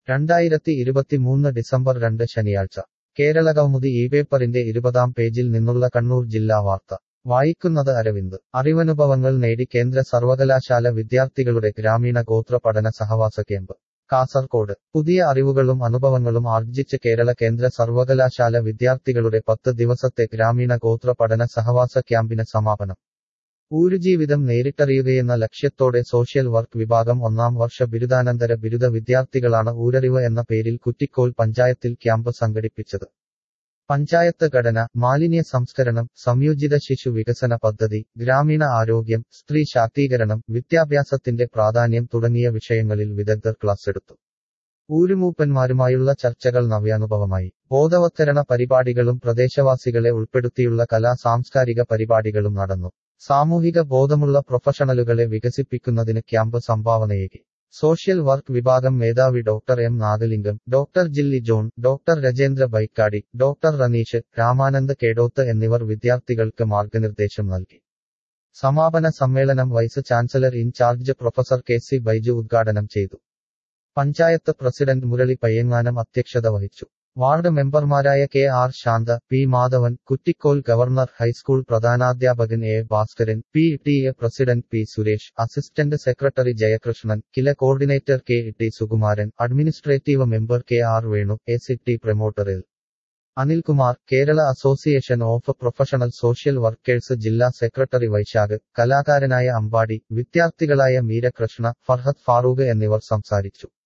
രണ്ടായിരത്തി ഇരുപത്തിമൂന്ന് ഡിസംബർ രണ്ട് ശനിയാഴ്ച കേരളകൗമുദി ഈ പേപ്പറിന്റെ ഇരുപതാം പേജിൽ നിന്നുള്ള കണ്ണൂർ ജില്ലാ വാർത്ത വായിക്കുന്നത് അരവിന്ദ് അറിവനുഭവങ്ങൾ നേടി കേന്ദ്ര സർവകലാശാല വിദ്യാർത്ഥികളുടെ ഗ്രാമീണ ഗോത്ര പഠന സഹവാസ ക്യാമ്പ് കാസർകോട് പുതിയ അറിവുകളും അനുഭവങ്ങളും ആർജിച്ച് കേരള കേന്ദ്ര സർവകലാശാല വിദ്യാർത്ഥികളുടെ പത്ത് ദിവസത്തെ ഗ്രാമീണ ഗോത്ര പഠന സഹവാസ ക്യാമ്പിന് സമാപനം ഊരുജീവിതം നേരിട്ടറിയുകയെന്ന ലക്ഷ്യത്തോടെ സോഷ്യൽ വർക്ക് വിഭാഗം ഒന്നാം വർഷ ബിരുദാനന്തര ബിരുദ വിദ്യാർത്ഥികളാണ് ഊരറിവ് എന്ന പേരിൽ കുറ്റിക്കോൽ പഞ്ചായത്തിൽ ക്യാമ്പ് സംഘടിപ്പിച്ചത് പഞ്ചായത്ത് ഘടന മാലിന്യ സംസ്കരണം സംയോജിത ശിശു വികസന പദ്ധതി ഗ്രാമീണ ആരോഗ്യം സ്ത്രീ ശാക്തീകരണം വിദ്യാഭ്യാസത്തിന്റെ പ്രാധാന്യം തുടങ്ങിയ വിഷയങ്ങളിൽ വിദഗ്ധർ ക്ലാസ് എടുത്തു ഊരുമൂപ്പന്മാരുമായുള്ള ചർച്ചകൾ നവ്യാനുഭവമായി ബോധവത്കരണ പരിപാടികളും പ്രദേശവാസികളെ ഉൾപ്പെടുത്തിയുള്ള കലാ സാംസ്കാരിക പരിപാടികളും നടന്നു സാമൂഹിക ബോധമുള്ള പ്രൊഫഷണലുകളെ വികസിപ്പിക്കുന്നതിന് ക്യാമ്പ് സംഭാവനയേകി സോഷ്യൽ വർക്ക് വിഭാഗം മേധാവി doctor M Nagalingam doctor Jilly John doctor Rajendra Baikady doctor Raneesh Ramanand Kedoth എന്നിവർ വിദ്യാർത്ഥികൾക്ക് മാർഗനിർദ്ദേശം നൽകി സമാപന സമ്മേളനം vice chancellor in charge professor K C Baiju ഉദ്ഘാടനം ചെയ്തു പഞ്ചായത്ത് പ്രസിഡന്റ് മുരളി പയ്യങ്ങാനം അധ്യക്ഷത വഹിച്ചു വാർഡ് മെമ്പർമാരായ K R Shantha P Madhavan Kuttikol government high school പ്രധാനാധ്യാപകൻ A Bhaskaran P T A president P Suresh assistant secretary Jayakrishnan Kila coordinator K T Sukumaran administrative member K R Venu A C T പ്രൊമോട്ടറിൽ Anilkumar Kerala association of professional social workers ജില്ലാ secretary Vaisakh കലാകാരനായ അമ്പാടി വിദ്യാർത്ഥികളായ മീരകൃഷ്ണ ഫർഹത്ത് ഫാറൂഖ് എന്നിവർ സംസാരിച്ചു